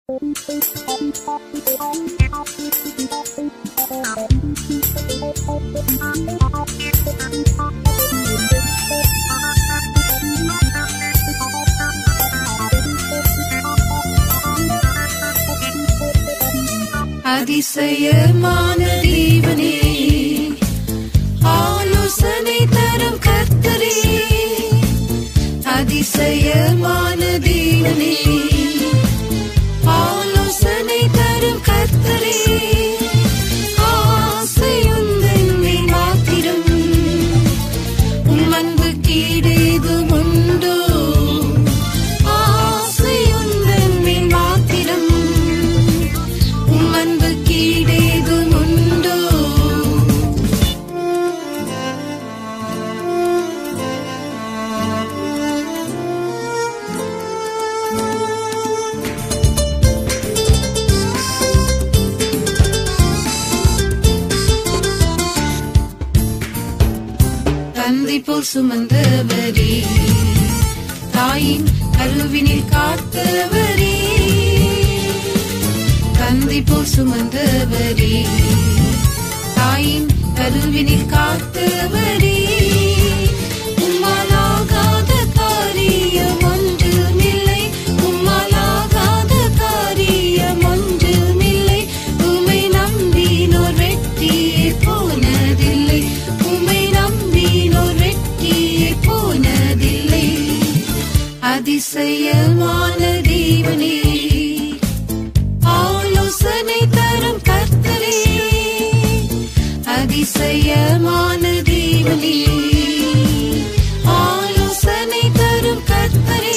அதிசயமான தேவனே ஆலோசனை தரும் கர்த்தரே அதிசயமான தேவனே ஆலோசனை தரும் கர்த்தரே ஆசையுந்தன் மேல் மாத்திரம் உம் அன்பு கீடேதும் உண்டோ ஆசையுந்தன் மேல் மாத்திரம் உம் அன்பு கீடேதும் உண்டோ தந்தை போல் சுமந்தவரே தாயின் கருவினில் காத்தவரே தந்தை போல் சுமந்தவரே தாயின் கருவினில் காத்தவரே உம்மாலாகாத காரியம் ஒன்றுமில்லை உம்மாலாகாத காரியம் ஒன்றுமில்லை உம்மை நம்பினோர் வெற்றியே போனதில்லை உம்மை நம்பினோர் வெற்றியே போனதில்லை அதிசயமான தேவனே ஆலோசனை தரும் கர்த்தரே அதிசயமான தேவனே ஆலோசனை தரும் கர்த்தரே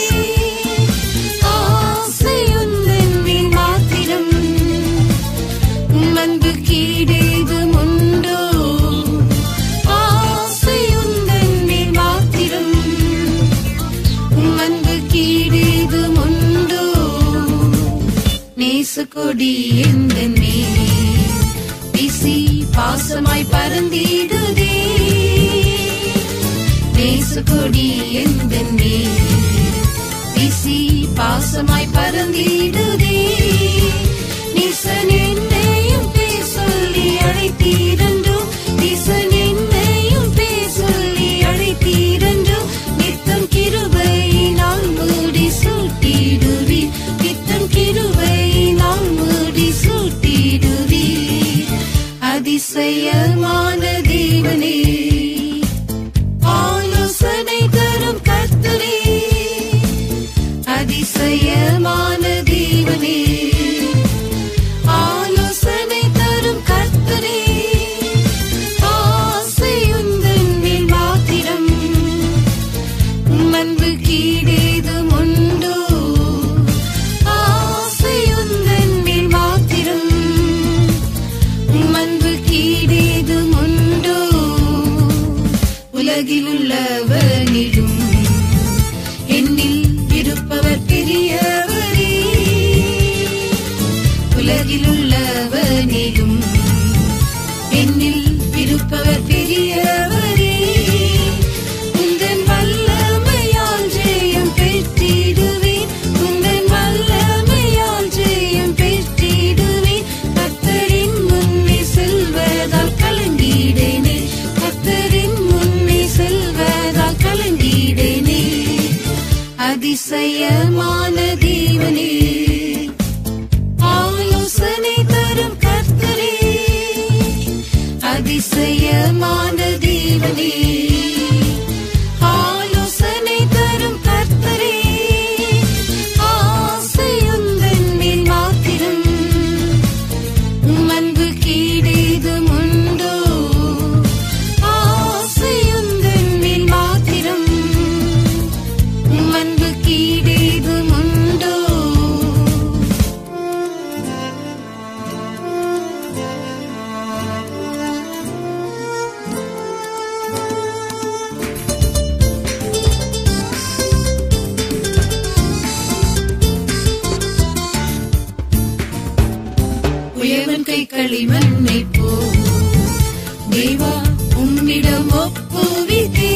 ஆசையுந்தன் மேல் மாத்திரம் உம் அன்பு கீடேதும் உண்டோ ஆசையுந்தன் மேல் மாத்திரம் உம் அன்பு கீடேதும் உண்டோ நேசக்கொடி எந்தன் மேல் வீசி பாசமாய் பறந்திடுதே நேசக்கொடி எந்தன் மேல் வீசி பாசமாய் பறந்திடுதே நீசன் என்னையும் பேர் சொல்லி அழைத்தீரன்றோ நீசன் என்னையும் பேர் சொல்லி அழைத்தீரன்றோ நித்தம் கிருபையினால் மூடி சூட்டிடுவீர் நித்தம் கிருபையினால் மூடி சூட்டிடுவீர் அதிசயமான தேவனே ஆலோசனை தரும் கர்த்தரே அதிசயமான தேவனே ஆலோசனை தரும் கர்த்தரே ஆசையுந்தன் மேல் மாத்திரம் உம் அன்பு கீடேதும் உண்டோ ஆசையுந்தன் மேல் மாத்திரம் உம் அன்பு கீடேதும் உண்டோ உலகில் உள்ளவனிலும் என்னில் இருப்பவர் பெரியவரே உலகில் உள்ளவனிலும் என்னில் இருப்பவர் பெரியவரே உந்தன் வல்லமையால் ஜெயம் பெற்றிடுவேன் உந்தன் வல்லமையால் ஜெயம் பெற்றிடுவேன் கத்தரின் முன்னே செல்வதால் கலங்கிடேனே கத்தரின் முன்னே செல்வதால் கலங்கிடேனே அதிசயமான தேவனே ஆலோசனை தரும் கர்த்தரே அதிசயமான தேவனே ஆலோசனை தரும் கர்த்தரே ஆசையுந்தன் மேல் மாத்திரம் உம் அன்பு கீடேதும் உண்டோ ஆசையுந்தன் மேல் மாத்திரம் உம் அன்பு கீடேதும் உண்டோ உயவன் கை களிமண்ணை போ தேவா உம்மிடம் ஒப்புவித்தே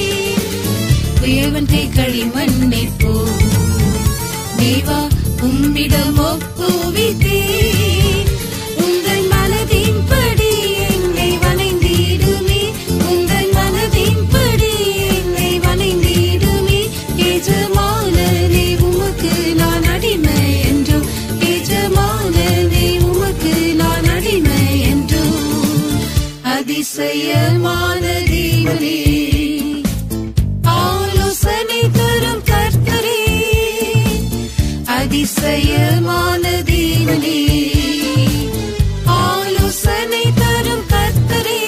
உயவன் கை களிமண்ணை போ தேவா உம்மிடம் உம்மிடம் ஒப்புவித்தே உந்தன் மனதின்படி என்னை வணைந்திடுமே உந்தன் மனதின்படி என்னை வணைந்திடுமே எஜமானனே உமக்கு நான் அடிமை என்றோ எஜமானனே உமக்கு நான் அடிமை என்றோ அதிசயமான தேவனே ஆலோசனை தரும் கர்த்தரே அதிசயமான தேவனே ஆலோசனை தரும் கர்த்தரே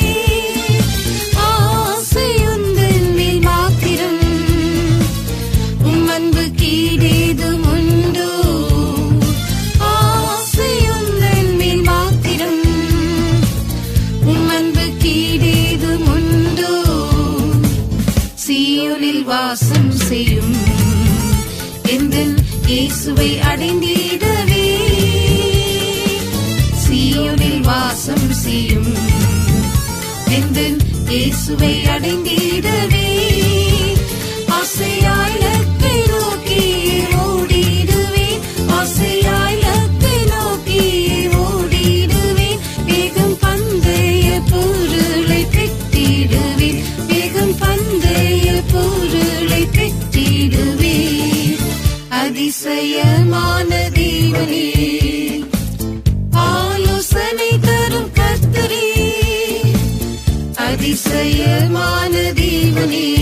ஆசையுந்தன் மேல் மாத்திரம் உம் அன்பு கீடேதும் உண்டோ ஆசையுந்தன் மேல் மாத்திரம் உம் அன்பு கீடேதும் உண்டோ சீயோனில் வாசம் செய்யும் எந்தன் இயேசுவை அடைந்திடவே சீயோனில் வாசம் செய்யும் எந்தன் இயேசுவை அடைந்திடவே ஆசையாய் இலக்கை நோக்கி ஓடிடுவேன் ஆசையாய் இலக்கை நோக்கி ஓடிடுவேன் வேகம் பந்தய பொருளை பெற்றிடுவேன் வேகம் பந்தய பொருளை பெற்றிடுவேன் அதிசயமான தேவனே ஆலோசனை தரும் கர்த்தரே அதிசயமான தேவனே